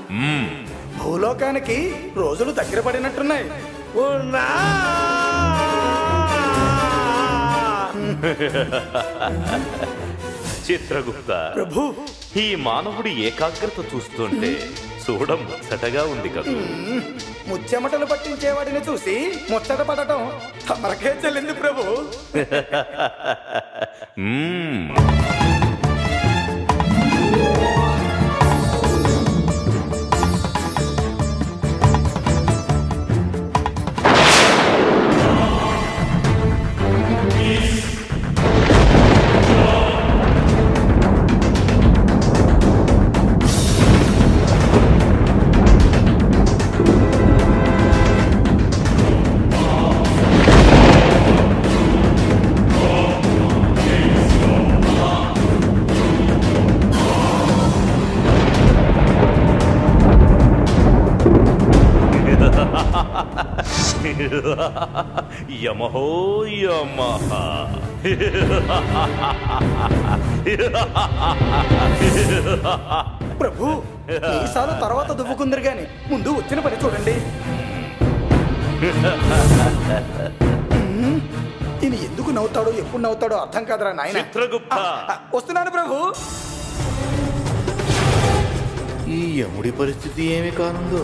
మ్మ్. భూలోకానికి రోజులు దగ్గర పడినట్టున్నాయి ఉన్నా చిత్రగుప్త ప్రభు ఈ మానవుడి ఏకాగ్రత చూస్తుంటే చూడ ముచ్చటగా ఉంది కదా ముచ్చెమటలు పట్టించేవాడిని చూసి ముచ్చట పడటం తమరకే చెల్లింది ప్రభు మ్మ్. యమహో యమహ ప్రభు ఈసారి తర్వాత దువ్వుకుందరు గాని ముందు వచ్చిన పని చూడండి మ్మ్. ఈయన ఎందుకు నవ్వుతాడో ఎప్పుడు నవ్వుతాడో అర్థం కాదురా నాయన చిత్రగుప్త వస్తున్నాను ప్రభు ఈ యముడి పరిస్థితి ఏమి కానుందో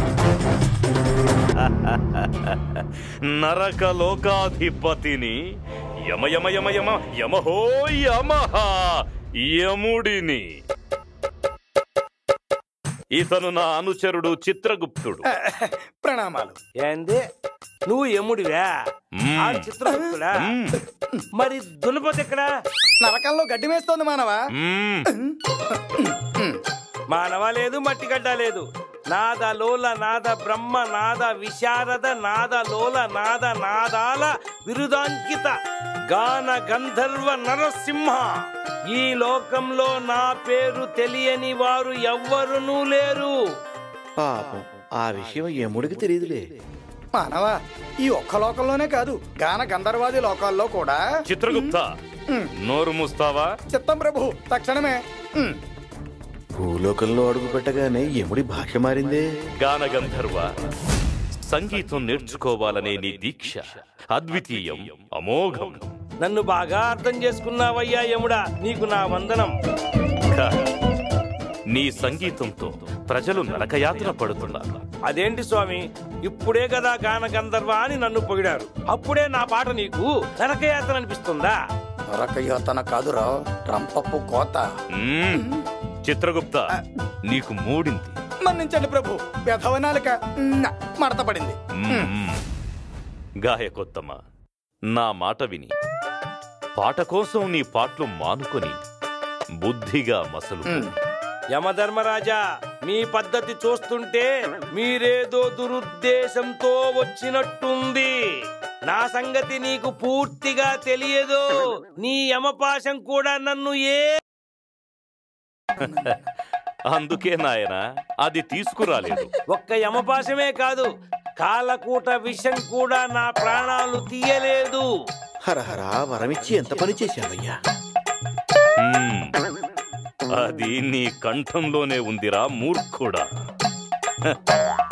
నరక లోకాధిపతిని యమ యమ యమ యమ యమహో యమహ యముడిని ఇతను నా అనుచరుడు చిత్రగుప్తుడు ప్రణామాలు ఏంది నువ్వు ఎముడివా మ్మ్. ఆ చిత్రగుప్తుడా మ్మ్. మరి దున్నపోతే ఎక్కడా నరకంలో గడ్డి వేస్తోంది మానవా మ్మ్. మానవ లేదు మట్టి గడ్డ లేదు నాద లోల నాద బ్రహ్మ నాద విశారద నాద లోల నాద నాదాల విరుదాంకిత గాన గంధర్వ నరసింహ ఈ లోకంలో నా పేరు తెలియని వారు ఎవ్వరునూ లేరు పాపం ఆ విషయం యముడికి తెలియదులే మానవా ఈ ఒక్క లోకంలోనే కాదు గాన గంధర్వాది లోకాల్లో కూడా చిత్రగుప్త మ్మ్. నోరు మూస్తావా చిత్తం ప్రభు తక్షణమే మ్మ్. భూలోకంలో అడుగు పెట్టగానే యముడి భాష మారిందే గాన గంధర్వ సంగీతం నేర్చుకోవాలనే నీ దీక్ష అద్వితీయం అమోఘం నన్ను బాగా అర్థం చేసుకున్నావయ్యా యముడా నీకు నా వందనం కానీ నీ సంగీతంతో ప్రజలు నరకయాతన పడుతున్నారు అదేంటి స్వామి ఇప్పుడే కదా గాన గంధర్వ అని నన్ను పొగిడారు అప్పుడే నా పాట నీకు నరకయాత్ర అనిపిస్తుందా నరకయోతన కాదురా రంపప్పు కోత మ్మ్. చిత్రగుప్త నీకు మూడింది మన్నించండి ప్రభు వ్యధవనాలిక మడత పడింది మ్మ్. గాయకొత్తమ నా మాట విని పాట కోసం నీ పాటలు మానుకొని బుద్ధిగా మసలు యమధర్మరాజా మీ పద్ధతి చూస్తుంటే మీరేదో దురుద్దేశంతో వచ్చినట్టుంది నా సంగతి నీకు పూర్తిగా తెలియదు నీ యమపాశం కూడా నన్ను ఏ అందుకే నాయన అది తీసుకురాలేదు ఒక్క యమపాశమే కాదు కాలకూట విషం కూడా నా ప్రాణాలు తీయలేదు హరహర వరమిచ్చి ఎంత పని చేశావయ్యా మ్మ్. అది నీ కంఠంలోనే ఉందిరా మూర్ఖుడా